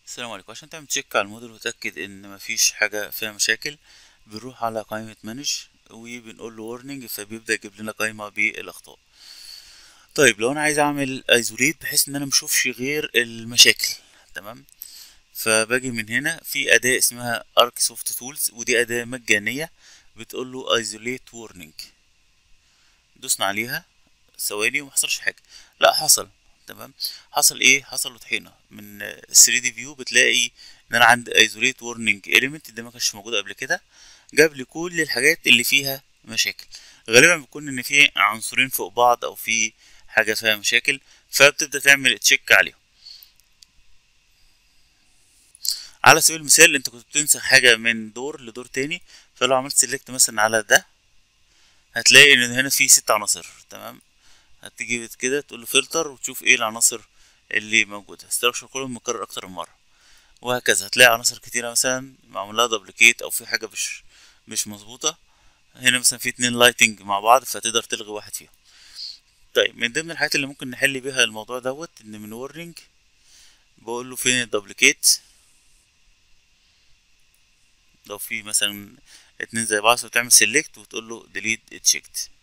السلام عليكم عشان تعمل تشيك على الموديل وتأكد ان مفيش حاجة فيها مشاكل بنروح على قائمة مانج وبنقول له وورنينج فبيبدأ يجيب لنا قائمة بالأخطاء طيب لو انا عايز اعمل ايزوليت بحيث ان انا مشوفش غير المشاكل تمام فباجي من هنا في أداة اسمها ارك سوفت تولز ودي أداة مجانية بتقول له ايزوليت وورنينج دوسنا عليها ثواني ومحصلش حاجة لا حصل تمام حصل ايه حصل له طحينه من 3 دي فيو بتلاقي ان انا عندي ايزوليت وورنينج اليمنت ده ما كانش موجود قبل كده جاب لي كل الحاجات اللي فيها مشاكل غالبا بيكون ان في عنصرين فوق بعض او في حاجه فيها مشاكل فبتبدا تعمل تشيك عليهم على سبيل المثال انت كنت بتنسخ حاجه من دور لدور تاني فلو عملت سيلكت مثلا على ده هتلاقي ان هنا في ست عناصر تمام هتيجي كده تقول له فلتر وتشوف ايه العناصر اللي موجوده ستراكشر كله مكرر اكتر من مره وهكذا هتلاقي عناصر كتيره مثلا معمول لها دبليكيت او في حاجه مش مش مظبوطه هنا مثلا في اتنين لايتنج مع بعض فتقدر تلغي واحد فيهم طيب من ضمن الحاجات اللي ممكن نحل بيها الموضوع دوت ان من وورنينج بقول له فين الدبليكيت لو في مثلا اتنين زي بعض وتعمل سيلكت وتقول له ديليت اتشيكت